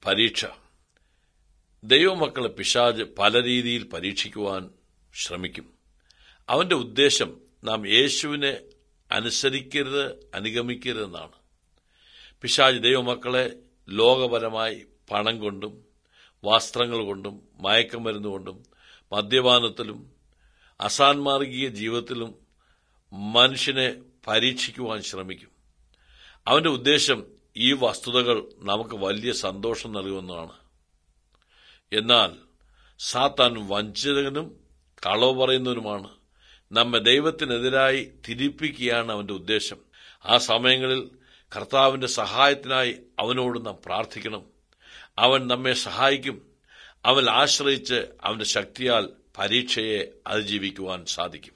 പരീക്ഷ ദൈവമക്കളെ പിശാജ് പല രീതിയിൽ പരീക്ഷിക്കുവാൻ ശ്രമിക്കും അവന്റെ ഉദ്ദേശം നാം യേശുവിനെ അനുസരിക്കരുത് അനുഗമിക്കരുതെന്നാണ് പിശാജ് ദൈവമക്കളെ ലോകപരമായി പണം കൊണ്ടും വസ്ത്രങ്ങൾ കൊണ്ടും മയക്കമരുന്ന് കൊണ്ടും മദ്യപാനത്തിലും അസാൻമാർഗീയ ജീവിതത്തിലും മനുഷ്യനെ പരീക്ഷിക്കുവാൻ ശ്രമിക്കും അവന്റെ ഉദ്ദേശം ഈ വസ്തുതകൾ നമുക്ക് വലിയ സന്തോഷം നൽകുന്നതാണ് എന്നാൽ സാത്താൻ വഞ്ചകനും കളവ് പറയുന്നവനുമാണ് നമ്മെ ദൈവത്തിനെതിരായി തിരിപ്പിക്കുകയാണ് അവന്റെ ഉദ്ദേശം ആ സമയങ്ങളിൽ കർത്താവിന്റെ സഹായത്തിനായി അവനോട് നാം പ്രാർത്ഥിക്കണം അവൻ നമ്മെ സഹായിക്കും അവൻ ആശ്രയിച്ച് അവന്റെ ശക്തിയാൽ പരീക്ഷയെ അതിജീവിക്കുവാൻ സാധിക്കും